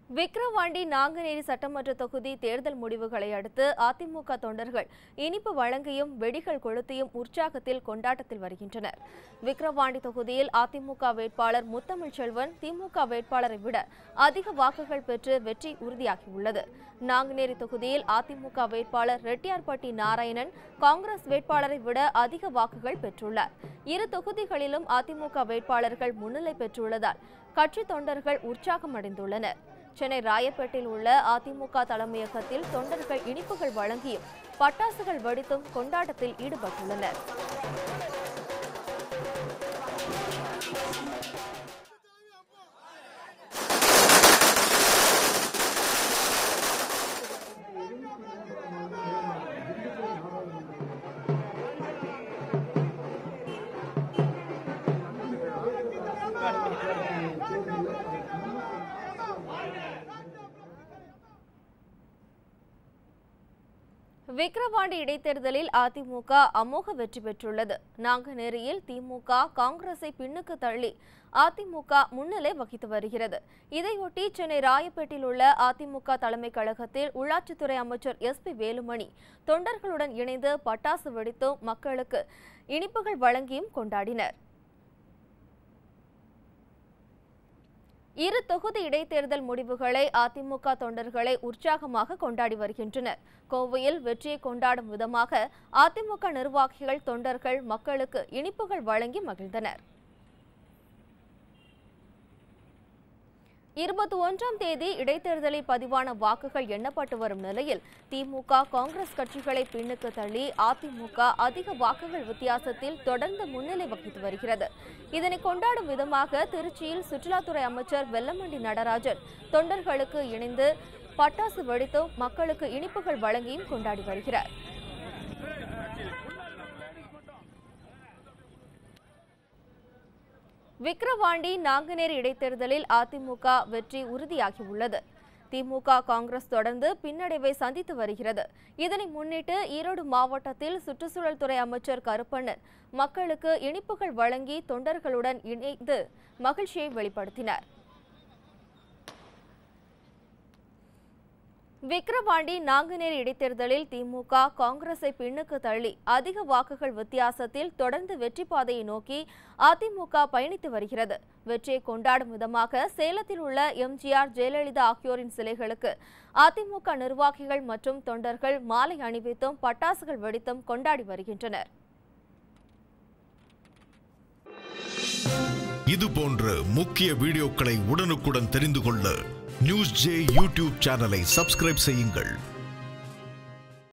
விக்கிரவாண்டி நாங்குநேரி சட்டமன்ற தொகுதி தேர்தல் முடிவுகளை அடுத்து அதிமுக தொண்டர்கள் இனிப்பு வழங்கியும் வெடிகள் கொளுத்தியும் உற்சாகத்தில் கொண்டாட்டத்தில் வருகின்றனர் விக்கிரவாண்டி தொகுதியில் அதிமுக வேட்பாளர் முத்தமிழ் செல்வன் திமுக வேட்பாளரை விட அதிக வாக்குகள் பெற்று வெற்றி உறுதியாகியுள்ளது நாங்குநேரி தொகுதியில் அதிமுக வேட்பாளர் ரெட்டியார்பட்டி நாராயணன் காங்கிரஸ் வேட்பாளரை விட அதிக வாக்குகள் பெற்றுள்ளார் இரு தொகுதிகளிலும் அதிமுக வேட்பாளர்கள் முன்னிலை பெற்றுள்ளதால் கட்சி தொண்டர்கள் உற்சாகம் அடைந்துள்ளனர் சென்னை ராயப்பேட்டையில் உள்ள அதிமுக தலைமையகத்தில் தொண்டர்கள் இனிப்புகள் வழங்கியும் பட்டாசுகள் வெடித்தும் கொண்டாட்டத்தில் ஈடுபட்டுள்ளனர் விக்கிரவாண்டி இடைத்தேர்தலில் அதிமுக அமோக வெற்றி பெற்றுள்ளது நாங்குநேரியில் திமுக காங்கிரஸை பின்னுக்கு தள்ளி அதிமுக முன்னிலை வகித்து வருகிறது இதையொட்டி சென்னை ராயப்பேட்டில் உள்ள அதிமுக தலைமை கழகத்தில் உள்ளாட்சித்துறை அமைச்சர் எஸ் பி வேலுமணி தொண்டர்களுடன் இணைந்து பட்டாசு வெடித்தும் மக்களுக்கு இனிப்புகள் வழங்கியும் கொண்டாடினர் இரு தொகுதி இடைத்தேர்தல் முடிவுகளை அதிமுக தொண்டர்களை உற்சாகமாக கொண்டாடி வருகின்றனர் கோவையில் வெற்றியை கொண்டாடும் விதமாக அதிமுக நிர்வாகிகள் தொண்டர்கள் மக்களுக்கு இனிப்புகள் வழங்கி மகிழ்ந்தனர் இருபத்தி ஒன்றாம் தேதி இடைத்தேர்தலில் பதிவான வாக்குகள் எண்ணப்பட்டு வரும் நிலையில் திமுக காங்கிரஸ் கட்சிகளை பின்னுக்கு தள்ளி அதிமுக அதிக வாக்குகள் வித்தியாசத்தில் தொடர்ந்து முன்னிலை வகித்து வருகிறது இதனை கொண்டாடும் விதமாக திருச்சியில் சுற்றுலாத்துறை அமைச்சர் வெல்லமண்டி நடராஜன் தொண்டர்களுக்கு இணைந்து பட்டாசு வெடித்தும் மக்களுக்கு இனிப்புகள் வழங்கியும் கொண்டாடி வருகிறார் விக்கிரவாண்டி நாங்குநேரி இடைத்தேர்தலில் அதிமுக வெற்றி உறுதியாகியுள்ளது திமுக காங்கிரஸ் தொடர்ந்து பின்னடைவை சந்தித்து வருகிறது இதனை முன்னிட்டு ஈரோடு மாவட்டத்தில் சுற்றுச்சூழல் துறை அமைச்சர் கருப்பண்ணன் மக்களுக்கு இனிப்புகள் வழங்கி தொண்டர்களுடன் இணைந்து மகிழ்ச்சியை வெளிப்படுத்தினார் விக்கிரவாண்டி நாங்குநேரி இடைத்தேர்தலில் திமுக காங்கிரஸை பின்னுக்கு தள்ளி அதிக வாக்குகள் வித்தியாசத்தில் தொடர்ந்து வெற்றி பாதையை நோக்கி அதிமுக பயணித்து வருகிறது வெற்றியை கொண்டாடும் விதமாக சேலத்தில் உள்ள எம்ஜிஆர் ஜெயலலிதா ஆகியோரின் சிலைகளுக்கு அதிமுக நிர்வாகிகள் மற்றும் தொண்டர்கள் மாலை அணிவித்தும் பட்டாசுகள் வெடித்தும் கொண்டாடி வருகின்றனர் இது போன்ற முக்கிய வீடியோக்களை உடனுக்குடன் தெரிந்து கொள்ள நியூஸ் ஜே யூடியூப் சேனலை சப்ஸ்கிரைப் செய்யுங்கள்